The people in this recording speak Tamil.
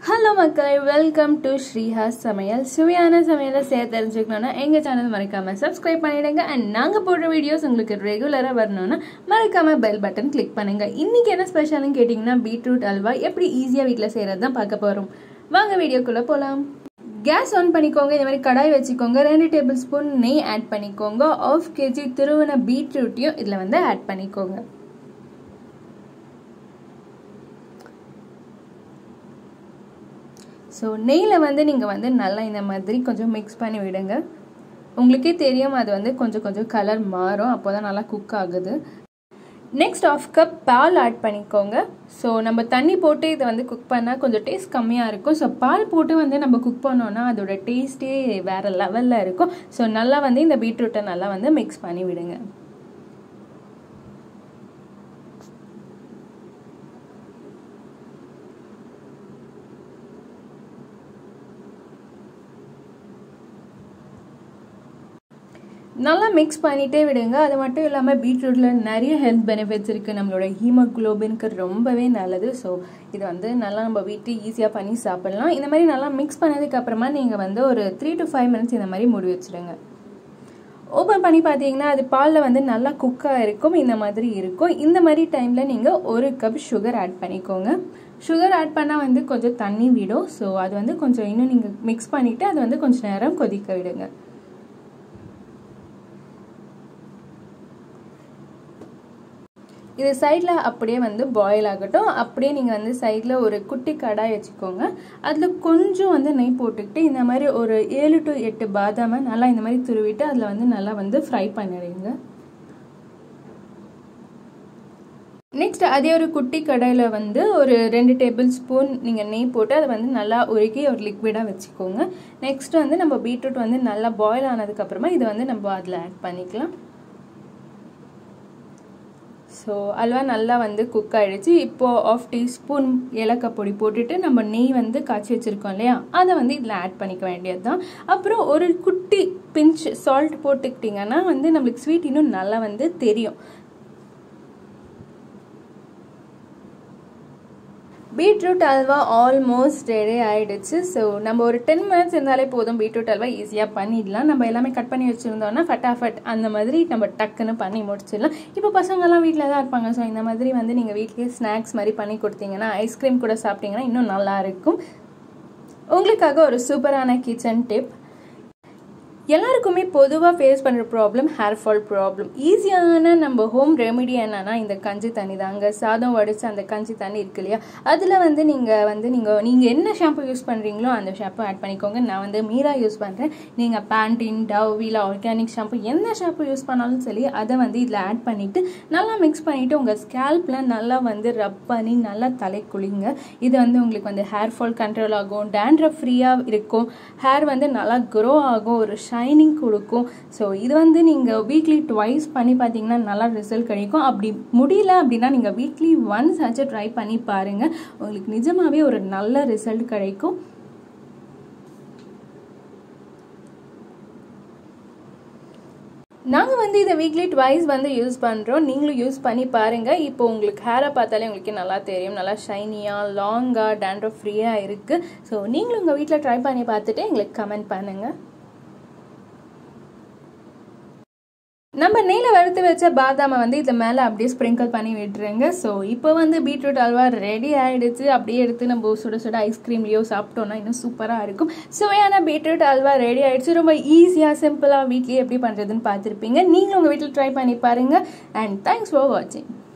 ஹலோ மக்களே வெல்கம் டு ஸ்ரீஹா சமையல் சுவையான சமையலை செய்ய தெரிஞ்சுக்கணுன்னா எங்கள் சேனல் மறக்காமல் சப்ஸ்கிரைப் பண்ணிடுங்க அண்ட் நாங்கள் போடுற வீடியோஸ் உங்களுக்கு ரெகுலராக வரணும்னா மறக்காமல் பெல் பட்டன் கிளிக் பண்ணுங்கள் இன்றைக்கி என்ன ஸ்பெஷல்னு கேட்டிங்கன்னா பீட்ரூட் அல்வா எப்படி ஈஸியாக வீட்டில் செய்கிறது தான் பார்க்க போகிறோம் வாங்க வீடியோக்குள்ளே போகலாம் கேஸ் ஆன் பண்ணிக்கோங்க இந்த மாதிரி கடாய் வச்சுக்கோங்க ரெண்டு டேபிள் ஸ்பூன் நெய் ஆட் பண்ணிக்கோங்க ஆஃப் கேஜி திருவன பீட்ரூட்டையும் இதில் வந்து ஆட் பண்ணிக்கோங்க ஸோ நெய்யில் வந்து நீங்கள் வந்து நல்லா இந்த மாதிரி கொஞ்சம் மிக்ஸ் பண்ணி விடுங்க உங்களுக்கே தெரியும் அது வந்து கொஞ்சம் கொஞ்சம் கலர் மாறும் அப்போ தான் நல்லா குக் ஆகுது நெக்ஸ்ட் ஆஃப் கப் பால் ஆட் பண்ணிக்கோங்க ஸோ நம்ம தண்ணி போட்டு இதை வந்து குக் பண்ணால் கொஞ்சம் டேஸ்ட் கம்மியாக இருக்கும் ஸோ பால் போட்டு வந்து நம்ம குக் பண்ணோன்னா அதோட டேஸ்ட்டே வேறு லெவலில் இருக்கும் ஸோ நல்லா வந்து இந்த பீட்ரூட்டை நல்லா வந்து மிக்ஸ் பண்ணி விடுங்க நல்லா மிக்ஸ் பண்ணிகிட்டே விடுங்க அது மட்டும் இல்லாமல் பீட்ரூட்டில் நிறைய ஹெல்த் பெனிஃபிட்ஸ் இருக்குது நம்மளோட ஹீமோக்ளோபினுக்கு ரொம்பவே நல்லது ஸோ இது வந்து நல்லா நம்ம வீட்டில் ஈஸியாக பண்ணி சாப்பிட்லாம் இந்த மாதிரி நல்லா மிக்ஸ் பண்ணதுக்கப்புறமா நீங்கள் வந்து ஒரு த்ரீ டு ஃபைவ் மினிட்ஸ் இந்த மாதிரி மூடி வச்சுடுங்க ஓப்பன் பண்ணி பார்த்தீங்கன்னா அது பாலில் வந்து நல்லா குக்காக இருக்கும் இந்த மாதிரி இருக்கும் இந்த மாதிரி டைமில் நீங்கள் ஒரு கப் சுகர் ஆட் பண்ணிக்கோங்க சுகர் ஆட் பண்ணால் வந்து கொஞ்சம் தண்ணி விடும் ஸோ அது வந்து கொஞ்சம் இன்னும் நீங்கள் மிக்ஸ் பண்ணிவிட்டு அது வந்து கொஞ்சம் நேரம் கொதிக்க விடுங்க இது சைடில் அப்படியே வந்து பாயில் ஆகட்டும் அப்படியே நீங்கள் வந்து சைடில் ஒரு குட்டி கடாய் வச்சுக்கோங்க அதில் கொஞ்சம் வந்து நெய் போட்டுக்கிட்டு இந்த மாதிரி ஒரு ஏழு டு எட்டு பாதாமை நல்லா இந்த மாதிரி துருவிட்டு அதில் வந்து நல்லா வந்து ஃப்ரை பண்ணிடுங்க நெக்ஸ்ட் அதே ஒரு குட்டி கடாயில் வந்து ஒரு ரெண்டு டேபிள் ஸ்பூன் நீங்கள் நெய் போட்டு அதை வந்து நல்லா உருக்கி ஒரு லிக்விடாக வச்சுக்கோங்க நெக்ஸ்ட் வந்து நம்ம பீட்ரூட் வந்து நல்லா பாயில் ஆனதுக்கப்புறமா இதை வந்து நம்ம அதில் ஆட் பண்ணிக்கலாம் ஸோ அல்வா நல்லா வந்து குக் ஆகிடுச்சு இப்போது ஆஃப் டீஸ்பூன் ஏலக்காய் பொடி போட்டுட்டு நம்ம நெய் வந்து காய்ச்சி வச்சுருக்கோம் இல்லையா அதை வந்து இதில் ஆட் பண்ணிக்க வேண்டியது தான் அப்புறம் ஒரு குட்டி பிஞ்ச் சால்ட் போட்டுக்கிட்டிங்கன்னா வந்து நம்மளுக்கு ஸ்வீட் இன்னும் நல்லா வந்து தெரியும் பீட்ரூட் அல்வா ஆல்மோஸ்ட் ரெடி ஆகிடுச்சு ஸோ நம்ம ஒரு டென் மினிட்ஸ் இருந்தாலே போதும் பீட்ரூட் அல்வா ஈஸியாக பண்ணிடலாம் நம்ம எல்லாமே கட் பண்ணி வச்சுருந்தோம்னா ஃபட்டாஃபட் அந்த மாதிரி நம்ம டக்குன்னு பண்ணி முடிச்சிடலாம் இப்போ பசங்கள்லாம் வீட்டில் தான் இருப்பாங்க ஸோ இந்த மாதிரி வந்து நீங்கள் வீட்லேயே ஸ்நாக்ஸ் மாதிரி பண்ணி கொடுத்தீங்கன்னா ஐஸ்கிரீம் கூட சாப்பிட்டீங்கன்னா இன்னும் நல்லாயிருக்கும் உங்களுக்காக ஒரு சூப்பரான கிச்சன் டிப் எல்லாருக்குமே பொதுவாக ஃபேஸ் பண்ணுற ப்ராப்ளம் ஹேர் ஃபால் ப்ராப்ளம் ஈஸியான நம்ம ஹோம் ரெமெடி என்னன்னா இந்த கஞ்சி தண்ணி தாங்க சாதம் வடித்து அந்த கஞ்சி தண்ணி இருக்கு இல்லையா அதில் வந்து நீங்கள் வந்து நீங்கள் நீங்கள் என்ன ஷாம்பு யூஸ் பண்ணுறீங்களோ அந்த ஷாம்பு ஆட் பண்ணிக்கோங்க நான் வந்து மீரா யூஸ் பண்ணுறேன் நீங்கள் பேண்டின் டவ் இல்லை ஆர்கானிக் ஷாம்பு எந்த ஷாம்பு யூஸ் பண்ணாலும் சரி அதை வந்து இதில் ஆட் பண்ணிவிட்டு நல்லா மிக்ஸ் பண்ணிவிட்டு உங்கள் ஸ்கேல்பில் நல்லா வந்து ரப் பண்ணி நல்லா தலை குளிங்க இது வந்து உங்களுக்கு வந்து ஹேர் ஃபால் கண்ட்ரோல் ஆகும் டேண்ட்ரஃப் ஃப்ரீயாக இருக்கும் ஹேர் வந்து நல்லா க்ரோ ஆகும் ஒரு ஷைனிங் கொடுக்கும் ஸோ இது வந்து நீங்கள் வீக்லி ட்வைஸ் பண்ணி பார்த்தீங்கன்னா நல்லா ரிசல்ட் கிடைக்கும் அப்படி முடியல அப்படின்னா நீங்கள் வீக்லி ஒன்ஸ் ஆச்சும் ட்ரை பண்ணி பாருங்கள் உங்களுக்கு நிஜமாகவே ஒரு நல்ல ரிசல்ட் கிடைக்கும் நாங்கள் வந்து இதை வீக்லி ட்வைஸ் வந்து யூஸ் பண்ணுறோம் நீங்களும் யூஸ் பண்ணி பாருங்கள் இப்போ உங்களுக்கு ஹேரை பார்த்தாலே உங்களுக்கு நல்லா தெரியும் நல்லா ஷைனியாக லாங்காக டேண்ட்ரஃப் ஃப்ரீயாக இருக்குது ஸோ நீங்களும் உங்கள் வீட்டில் ட்ரை பண்ணி பார்த்துட்டு எங்களுக்கு கமெண்ட் பண்ணுங்கள் நம்ம நெய்யில் வறுத்து வச்ச பாதாமை வந்து இதில் மேலே அப்படியே ஸ்ப்ரிங்கிள் பண்ணி விட்டுருங்க ஸோ இப்போ வந்து பீட்ரூட் அல்வா ரெடி ஆகிடுச்சு அப்படியே எடுத்து நம்ம சுட சுட ஐஸ்கிரீம்லேயோ சாப்பிட்டோன்னா இன்னும் சூப்பராக இருக்கும் சுவையான பீட்ரூட் அல்வா ரெடி ஆகிடுச்சு ரொம்ப ஈஸியாக சிம்பிளாக வீட்லேயே எப்படி பண்ணுறதுன்னு பார்த்துருப்பீங்க நீங்களும் உங்கள் வீட்டில் ட்ரை பண்ணி பாருங்கள் அண்ட் தேங்க்ஸ் ஃபார் வாட்சிங்